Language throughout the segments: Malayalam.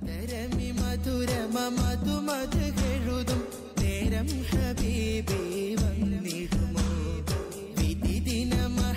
തരമി മധുരമ മധു മധുകെഴുതും നേരം ഹബീബി വന്നിടുമോ വിധി ദിന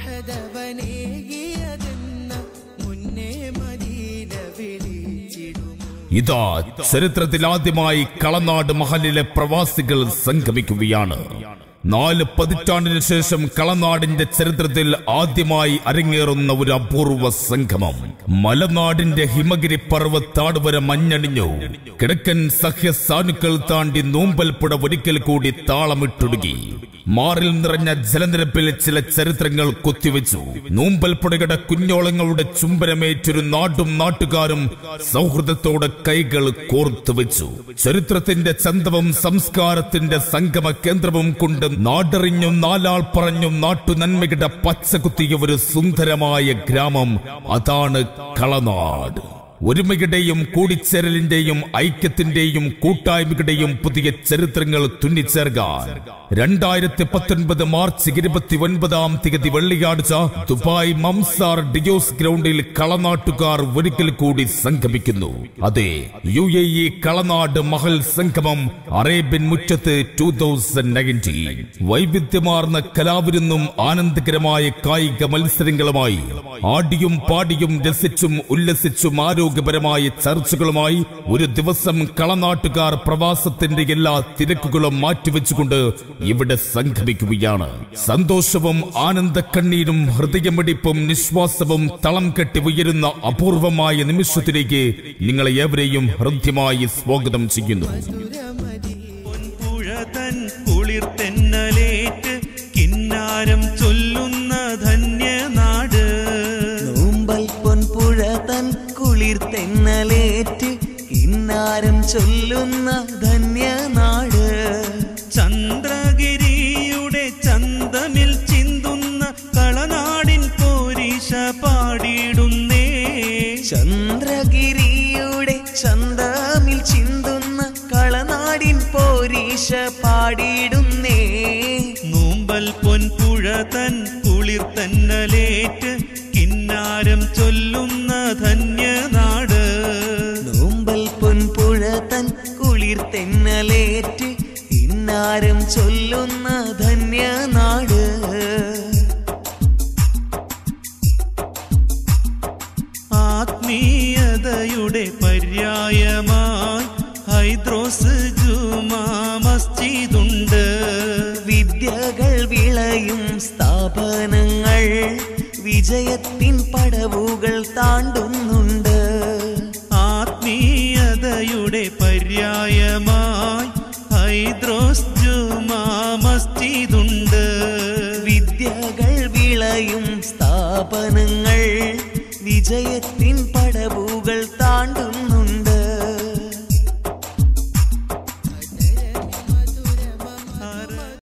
മഹദവനേകിയതെന്ന മുന്നേ മദീന വിളിച്ചിടുമോ ഇതാ ചരിത്രത്തിൽ ആദ്യമായി കളനാട് മഹലിലെ പ്രവാസികൾ സംഗമിക്കുകയാണ് നാല് പതിറ്റാണ്ടിന് ശേഷം കളനാടിന്റെ ചരിത്രത്തിൽ ആദ്യമായി അരങ്ങേറുന്ന ഒരു അപൂർവ സംഗമം മലനാടിന്റെ ഹിമഗിരി പർവ്വത്താടുവര മഞ്ഞണിഞ്ഞു കിഴക്കൻ സഹ്യ സാനുക്കൾ താണ്ടി നൂമ്പൽപ്പുഴ ഒരിക്കൽ കൂടി താളമിട്ടൊടുങ്ങി മാറിൽ നിറഞ്ഞ ജലനിരപ്പിൽ ചില ചരിത്രങ്ങൾ കൊത്തിവെച്ചു നൂമ്പൽപ്പുഴയുടെ കുഞ്ഞോളങ്ങളുടെ ചുംബനമേറ്റൊരു നാട്ടും നാട്ടുകാരും സൗഹൃദത്തോടെ കൈകൾ കോർത്തുവെച്ചു ചരിത്രത്തിന്റെ ചന്തവും സംസ്കാരത്തിന്റെ സംഗമ കേന്ദ്രവും കൊണ്ട് നാടറിഞ്ഞും നാലാൾ പറഞ്ഞും നാട്ടുനന്മയുടെ പച്ച കുത്തിയ ഒരു സുന്ദരമായ ഗ്രാമം അതാണ് കളനാട് ഒരുമയുടെയും കൂടിച്ചേരലിന്റെയും ഐക്യത്തിന്റെയും കൂട്ടായ്മയുടെയും പുതിയ ചരിത്രങ്ങൾ തുന്നിച്ചേർക്കാൻ രണ്ടായിരത്തി പത്തൊൻപത് മാർച്ച് ഇരുപത്തി ഒൻപതാം തീയതി വെള്ളിയാഴ്ച ദുബായ് മംസാർ ഡിയോസ് ഗ്രൗണ്ടിൽ കളനാട്ടുകാർ ഒരിക്കൽ കൂടി സംഗമിക്കുന്നു അതെ U A E Kalanad Mahal സംഗമം അറേബ്യൻ മുറ്റത്ത് ടൂ തൗസൻഡ് നയൻറ്റീൻ വൈവിധ്യമാർന്ന കലാവിരുന്നും ആനന്ദകരമായ കായിക മത്സരങ്ങളുമായി ആടിയും പാടിയും രസിച്ചും ഉല്ലസിച്ചും ആരോഗ്യപരമായ ചർച്ചകളുമായി ഒരു ദിവസം കളനാട്ടുകാർ പ്രവാസത്തിന്റെ എല്ലാ തിരക്കുകളും മാറ്റിവെച്ചുകൊണ്ട് ഇവിടെ സംഗമിക്കുകയാണ് സന്തോഷവും ആനന്ദക്കണ്ണീരും ഹൃദയമിടിപ്പും നിശ്വാസവും തളം കെട്ടി ഉയരുന്ന അപൂർവമായ നിമിഷത്തിലേക്ക് നിങ്ങളെ ഏവരെയും ഹൃദ്യമായി സ്വാഗതം ചെയ്യുന്നു പൊൻപുഴ തൻ കുളിർ തെന്നലേറ്റ് കിന്നാരം ചൊല്ലുന്ന ധന്യനാട് നൂമ്പൽ പൊൻപുഴ തൻ കുളിർ തെന്നലേറ്റ് കിന്നാരം ചൊല്ലുന്ന ധന്യനാട് ചന്ദ്രഗിരിയുടെ ചന്തമിൽ ചിന്തുന്ന കളനാടിൻ പോരീശ പാടിയിടുന്നേ ചന്ദ്രഗിരിയുടെ ചന്തമിൽ ചിന്തുന്ന കളനാടിൻ പോരീശ പാടിയിടുന്നേ നൂമ്പൽ പൊൻപുഴ തൻ കുളിർ തെന്നലേറ്റ് കിന്നാരം ചൊല്ലുന്ന ധന്യനാട് നൂമ്പൽ പൊൻപുഴ തൻ കുളിർ തെന്നലേറ്റ് കിന്നാരം ചൊല്ലുന്ന ധന്യനാട് ആത്മീയതയുടെ പര്യായമായി ഹൈദ്രോസ് ജുമാ മസ്ജിദുണ്ട് വിദ്യകൾ വിളയും സ്ഥാപനങ്ങൾ വിജയത്തിൻ പടവുകൾ താണ്ടുന്നുണ്ട് ആത്മീയതയുടെ പര്യായമായി ഹൈദ്രോസ് ജുമാ മസ്ജിദുണ്ട് വിദ്യകൾ വിളയും സ്ഥാപനങ്ങൾ വിജയത്തിൻ പടവുകൾ താണ്ടുന്നുണ്ട്